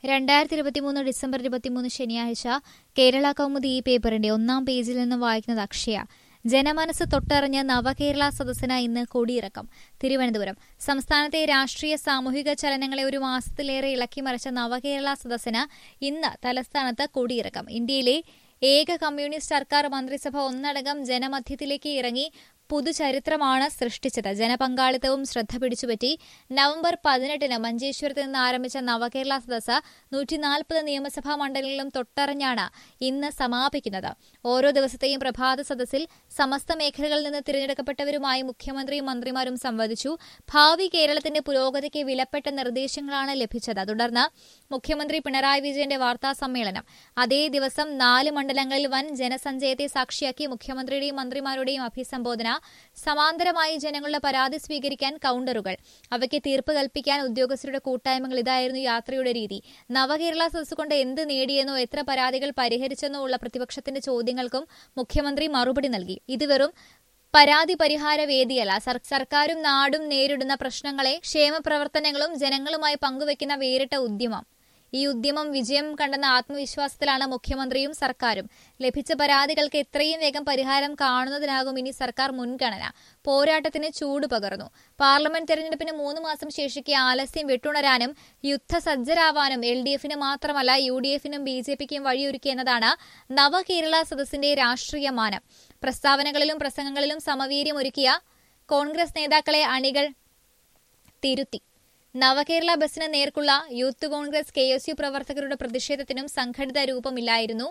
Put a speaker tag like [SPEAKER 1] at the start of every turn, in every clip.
[SPEAKER 1] രണ്ടായിരത്തി ഇരുപത്തിമൂന്ന് ഡിസംബർ ഇരുപത്തിമൂന്ന് ശനിയാഴ്ച കേരള കൗമുദി ഈ പേപ്പറിന്റെ ഒന്നാം പേജിൽ നിന്ന് വായിക്കുന്നത് അക്ഷയ ജനമനസ് തൊട്ടറിഞ്ഞ് നവകേരള സദസ്സിന് ഇന്ന് കൊടിയിറക്കം തിരുവനന്തപുരം സംസ്ഥാനത്തെ രാഷ്ട്രീയ സാമൂഹിക ചലനങ്ങളെ ഒരു മാസത്തിലേറെ ഇളക്കിമറിച്ച നവകേരള സദസ്സിന് ഇന്ന് തലസ്ഥാനത്ത് കൊടിയിറക്കം ഇന്ത്യയിലെ ഏക കമ്മ്യൂണിസ്റ്റ് സർക്കാർ മന്ത്രിസഭ ഒന്നടങ്കം ജനമധ്യത്തിലേക്ക് ഇറങ്ങി പുതുചരിത്രമാണ് സൃഷ്ടിച്ചത് ജനപങ്കാളിത്തവും ശ്രദ്ധ പിടിച്ചുപറ്റി നവംബർ പതിനെട്ടിന് മഞ്ചേശ്വരത്ത് നിന്ന് ആരംഭിച്ച നവകേരള സദസ്സ് നൂറ്റിനാൽപ്പത് നിയമസഭാ മണ്ഡലങ്ങളിലും തൊട്ടറിഞ്ഞാണ് ഇന്ന് സമാപിക്കുന്നത് ഓരോ ദിവസത്തെയും പ്രഭാത സദസ്സിൽ സമസ്ത മേഖലകളിൽ നിന്ന് തിരഞ്ഞെടുക്കപ്പെട്ടവരുമായി മുഖ്യമന്ത്രിയും മന്ത്രിമാരും സംവദിച്ചു ഭാവി കേരളത്തിന്റെ പുരോഗതിക്ക് വിലപ്പെട്ട നിർദ്ദേശങ്ങളാണ് ലഭിച്ചത് തുടർന്ന് മുഖ്യമന്ത്രി പിണറായി വിജയന്റെ വാർത്താ സമ്മേളനം അതേ ദിവസം നാല് മണ്ഡലങ്ങളിൽ വൻ ജനസഞ്ചയത്തെ സാക്ഷിയാക്കി മുഖ്യമന്ത്രിയുടെയും മന്ത്രിമാരുടെയും അഭിസംബോധന സമാന്തരമായി ജനങ്ങളുടെ പരാതി സ്വീകരിക്കാൻ കൌണ്ടറുകൾ അവയ്ക്ക് തീർപ്പ് കൽപ്പിക്കാൻ ഉദ്യോഗസ്ഥരുടെ കൂട്ടായ്മകൾ ഇതായിരുന്നു യാത്രയുടെ രീതി നവകേരള സദസ് കൊണ്ട് എന്ത് നേടിയെന്നോ എത്ര പരാതികൾ പരിഹരിച്ചെന്നോ ഉള്ള പ്രതിപക്ഷത്തിന്റെ ചോദ്യങ്ങൾക്കും മുഖ്യമന്ത്രി മറുപടി നൽകി ഇത് വെറും പരാതി പരിഹാര വേദിയല്ല സർ- സർക്കാരും നാടും നേരിടുന്ന പ്രശ്നങ്ങളെ ക്ഷേമപ്രവർത്തനങ്ങളും ജനങ്ങളുമായി പങ്കുവയ്ക്കുന്ന വേറിട്ട ഉദ്യമം ഈ ഉദ്യമം വിജയം കണ്ടെന്ന ആത്മവിശ്വാസത്തിലാണ് മുഖ്യമന്ത്രിയും സർക്കാരും ലഭിച്ച പരാതികൾക്ക് എത്രയും വേഗം പരിഹാരം കാണുന്നതിനാകും ഇനി സർക്കാർ മുൻഗണന പോരാട്ടത്തിന് ചൂട് പകർന്നു പാർലമെന്റ് തെരഞ്ഞെടുപ്പിന് മൂന്ന് മാസം ശേഷിക്കെ ആലസ്യം വിട്ടുണരാനും യുദ്ധസജ്ജരാവാനും എൽ ഡി എഫിന് മാത്രമല്ല യു ഡി എഫിനും ബി ജെ പിക്കും വഴിയൊരുക്കിയെന്നതാണ് നവകേരള സദസ്സിന്റെ രാഷ്ട്രീയ മാനം പ്രസ്താവനകളിലും പ്രസംഗങ്ങളിലും സമവീര്യം ഒരുക്കിയ കോൺഗ്രസ് നേതാക്കളെ അണികൾ തിരുത്തി നവകേരള ബസിന് നേർക്കുള്ള Youth Congress K S U പ്രവർത്തകരുടെ പ്രതിഷേധത്തിനും സംഘടിത രൂപമില്ലായിരുന്നു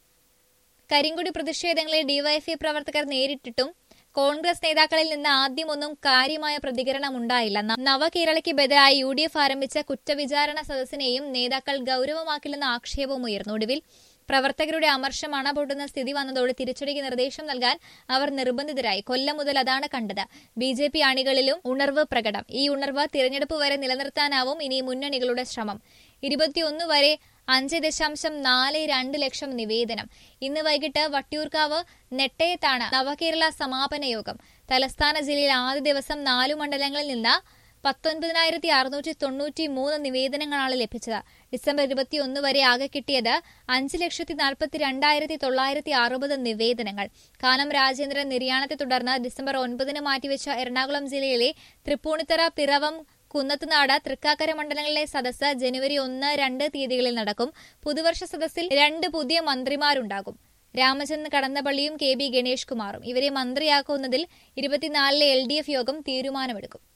[SPEAKER 1] കരിങ്കുടി പ്രതിഷേധങ്ങളെ ഡിവൈഎഫ്ഐ പ്രവർത്തകർ നേരിട്ടിട്ടും കോൺഗ്രസ് നേതാക്കളിൽ നിന്ന് ആദ്യമൊന്നും കാര്യമായ പ്രതികരണമുണ്ടായില്ല ന- നവകേരളയ്ക്ക് ബദലായി യു ഡി എഫ് ആരംഭിച്ച കുറ്റവിചാരണ സദസ്സിനെയും നേതാക്കൾ ഗൌരവമാക്കില്ലെന്ന ആക്ഷേപവും ഉയർന്നു ഒടുവിൽ പ്രവർത്തകരുടെ അമർഷം അണപൊട്ടുന്ന സ്ഥിതി വന്നതോടെ തിരിച്ചടിക്ക് നിർദ്ദേശം നൽകാൻ അവർ നിർബന്ധിതരായി കൊല്ലം മുതൽ അതാണ് കണ്ടത് ബി ജെ പി അണികളിലും ഉണർവ് പ്രകടം ഈ ഉണർവ് തിരഞ്ഞെടുപ്പ് വരെ നിലനിർത്താനാവും ഇനി മുന്നണികളുടെ ശ്രമം ഇരുപത്തിയൊന്ന് വരെ അഞ്ച് ദശാംശം നാല് രണ്ട് ലക്ഷം നിവേദനം ഇന്ന് വൈകിട്ട് വട്ടിയൂർക്കാവ് നെട്ടയത്താണ് നവകേരള സമാപന യോഗം തലസ്ഥാന ജില്ലയിൽ ആദ്യ ദിവസം നാലു മണ്ഡലങ്ങളിൽ നിന്ന് പത്തൊൻപതിനായിരത്തി അറുന്നൂറ്റി തൊണ്ണൂറ്റി മൂന്ന് നിവേദനങ്ങളാണ് ലഭിച്ചത് ഡിസംബർ ഇരുപത്തിയൊന്ന് വരെ ആകെ കിട്ടിയത് അഞ്ച് ലക്ഷത്തി നാൽപ്പത്തി രണ്ടായിരത്തി തൊള്ളായിരത്തി അറുപത് നിവേദനങ്ങൾ കാനം രാജേന്ദ്രൻ നിര്യാണത്തെ തുടർന്ന് ഡിസംബർ ഒൻപതിന് മാറ്റിവെച്ച എറണാകുളം ജില്ലയിലെ തൃപ്പൂണിത്തറ പിറവം കുന്നത്തുനാട് തൃക്കാക്കര മണ്ഡലങ്ങളിലെ സദസ്സ് ജനുവരി ഒന്ന് രണ്ട് തീയതികളിൽ നടക്കും പുതുവർഷ സദസ്സിൽ രണ്ട് പുതിയ മന്ത്രിമാരുണ്ടാകും രാമചന്ദ്രൻ കടന്നപ്പള്ളിയും കെ ബി ഗണേഷ് കുമാറും ഇവരെ മന്ത്രിയാക്കുന്നതിൽ ഇരുപത്തിനാലിലെ എൽ ഡി എഫ് യോഗം തീരുമാനമെടുക്കും